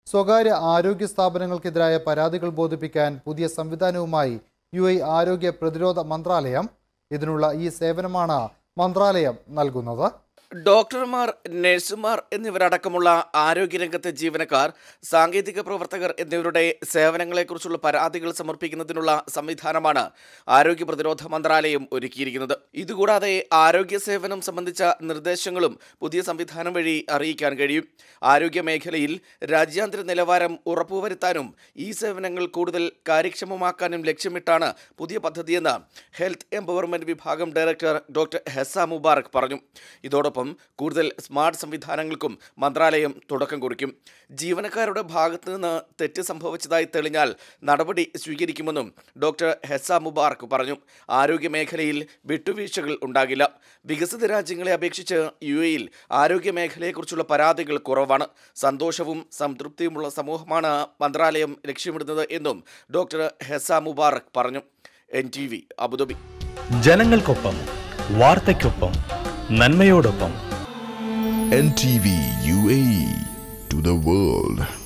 സ്വകാര്യ ആരോഗ്യ സ്ഥാപനങ്ങൾക്കെതിരായ പരാതികൾ ബോധിപ്പിക്കാൻ പുതിയ സംവിധാനവുമായി യു ഐ ആരോഗ്യ പ്രതിരോധ മന്ത്രാലയം ഇതിനുള്ള ഈ സേവനമാണ് മന്ത്രാലയം നൽകുന്നത് ഡോക്ടർമാർ നഴ്സുമാർ എന്നിവരടക്കമുള്ള ആരോഗ്യരംഗത്തെ ജീവനക്കാർ സാങ്കേതിക പ്രവർത്തകർ എന്നിവരുടെ സേവനങ്ങളെക്കുറിച്ചുള്ള പരാതികൾ സമർപ്പിക്കുന്നതിനുള്ള സംവിധാനമാണ് ആരോഗ്യ പ്രതിരോധ മന്ത്രാലയം ഒരുക്കിയിരിക്കുന്നത് ഇതുകൂടാതെ ആരോഗ്യ സേവനം സംബന്ധിച്ച നിർദ്ദേശങ്ങളും പുതിയ സംവിധാനം വഴി അറിയിക്കാൻ കഴിയും ആരോഗ്യ മേഖലയിൽ രാജ്യാന്തര നിലവാരം ഉറപ്പുവരുത്താനും ഈ സേവനങ്ങൾ കൂടുതൽ കാര്യക്ഷമമാക്കാനും ലക്ഷ്യമിട്ടാണ് പുതിയ പദ്ധതിയെന്ന് ഹെൽത്ത് എംപവർമെന്റ് വിഭാഗം ഡയറക്ടർ ഡോക്ടർ ഹെസ മുബാറക് പറഞ്ഞു ഇതോടൊപ്പം കൂടുതൽ സ്മാർട്ട് സംവിധാനങ്ങൾക്കും മന്ത്രാലയം തുടക്കം കുറിക്കും ജീവനക്കാരുടെ ഭാഗത്തു നിന്ന് തെറ്റ് സംഭവിച്ചതായി തെളിഞ്ഞാൽ നടപടി സ്വീകരിക്കുമെന്നും ഡോക്ടർ ഹെസ മുബാറക് പറഞ്ഞു ആരോഗ്യ മേഖലയിൽ വിട്ടുവീഴ്ചകൾ ഉണ്ടാകില്ല വികസിത രാജ്യങ്ങളെ അപേക്ഷിച്ച് യു എയിൽ ആരോഗ്യ മേഖലയെക്കുറിച്ചുള്ള പരാതികൾ കുറവാണ് സന്തോഷവും സംതൃപ്തിയുമുള്ള സമൂഹമാണ് മന്ത്രാലയം ലക്ഷ്യമിടുന്നത് എന്നും ഡോക്ടർ ഹെസ മുബാറക് പറഞ്ഞു എൻ ടി വി അബുദാബി ജനങ്ങൾക്കൊപ്പം വാർത്തയ്ക്കൊപ്പം നന്മയോടൊപ്പം NTV UAE to the world.